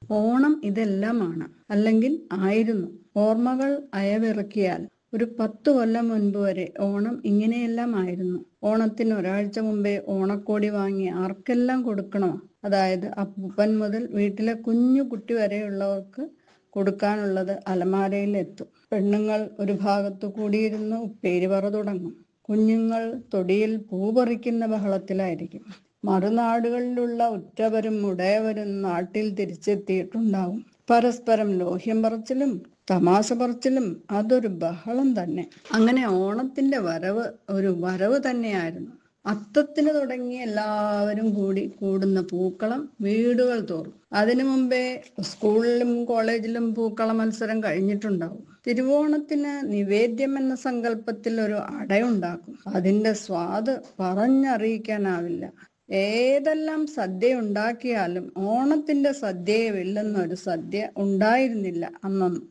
ഓണം ഇതെല്ലാമാണ് അല്ലെങ്കിൽ ആയിരുന്നു ഓർമ്മകൾ അയവിറക്കിയാൽ ഒരു പത്തു കൊല്ലം മുൻപ് വരെ ഓണം ഇങ്ങനെയെല്ലാം ആയിരുന്നു ഓണത്തിന് ഒരാഴ്ച മുമ്പേ ഓണക്കോടി വാങ്ങി ആർക്കെല്ലാം കൊടുക്കണോ അതായത് അപ്പൂപ്പൻ മുതൽ വീട്ടിലെ കുഞ്ഞു കുട്ടി വരെയുള്ളവർക്ക് കൊടുക്കാനുള്ളത് അലമാരയിൽ എത്തും പെണ്ണുങ്ങൾ ഒരു ഭാഗത്തു കൂടിയിരുന്ന് ഉപ്പേരി പറ തുടങ്ങും കുഞ്ഞുങ്ങൾ തൊടിയിൽ പൂ പറിക്കുന്ന ബഹളത്തിലായിരിക്കും മറുനാടുകളിലുള്ള ഉറ്റവരും ഉടയവരും നാട്ടിൽ തിരിച്ചെത്തിയിട്ടുണ്ടാവും പരസ്പരം ലോഹ്യം പറച്ചിലും തമാശ പറച്ചിലും അതൊരു ബഹളം തന്നെ അങ്ങനെ ഓണത്തിന്റെ വരവ് ഒരു വരവ് തന്നെയായിരുന്നു അത്തത്തിന് തുടങ്ങി എല്ലാവരും കൂടി കൂടുന്ന പൂക്കളം വീടുകൾ തോറും അതിനു മുമ്പേ സ്കൂളിലും കോളേജിലും പൂക്കള മത്സരം കഴിഞ്ഞിട്ടുണ്ടാവും തിരുവോണത്തിന് നിവേദ്യം എന്ന സങ്കല്പത്തിൽ ഒരു അടയുണ്ടാക്കും അതിന്റെ സ്വാദ് പറഞ്ഞറിയിക്കാനാവില്ല ഏതെല്ലാം സദ്യ ഉണ്ടാക്കിയാലും ഓണത്തിന്റെ സദ്യയെ വെല്ലുന്ന ഒരു സദ്യ ഉണ്ടായിരുന്നില്ല അന്നൊന്നും